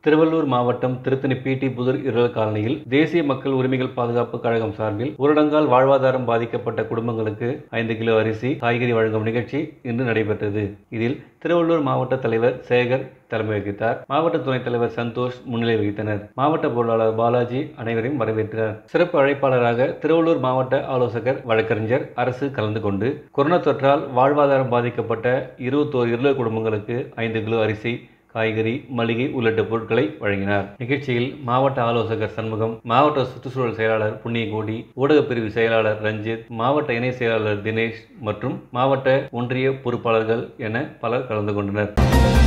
திருவள்ளூர் மாவட்டம் திருத்தணி பிடி புதூர் இருளர் காலனியில் தேசிய மக்கள் உரிமைகள் பாதுகாப்பு கழகம் சார்பில் ஊரடங்கால் வாழ்வாதாரம் பாதிக்கப்பட்ட குடும்பங்களுக்கு ஐந்து கிலோ அரிசி காய்கறி வழங்கும் நிகழ்ச்சி இன்று நடைபெற்றது இதில் திருவள்ளூர் மாவட்ட தலைவர் சேகர் தலைமை வகித்தார் மாவட்ட துணைத் தலைவர் சந்தோஷ் முன்னிலை வகித்தனர் மாவட்ட பொருளாளர் பாலாஜி அனைவரையும் வரவேற்றார் சிறப்பு அழைப்பாளராக திருவள்ளூர் மாவட்ட ஆலோசகர் வழக்கறிஞர் அரசு கலந்து கொண்டு கொரோனா தொற்றால் வாழ்வாதாரம் பாதிக்கப்பட்ட இருபத்தோரு இருளர் குடும்பங்களுக்கு ஐந்து கிலோ அரிசி காய்கறி மளிகை உள்ளிட்ட பொருட்களை வழங்கினார் நிகழ்ச்சியில் மாவட்ட ஆலோசகர் சண்முகம் மாவட்ட சுற்றுச்சூழல் செயலாளர் புண்ணியகோடி ஊடகப் பிரிவு செயலாளர் ரஞ்சித் மாவட்ட இணை செயலாளர் தினேஷ் மற்றும் மாவட்ட ஒன்றிய பொறுப்பாளர்கள் என பலர் கலந்து கொண்டனர்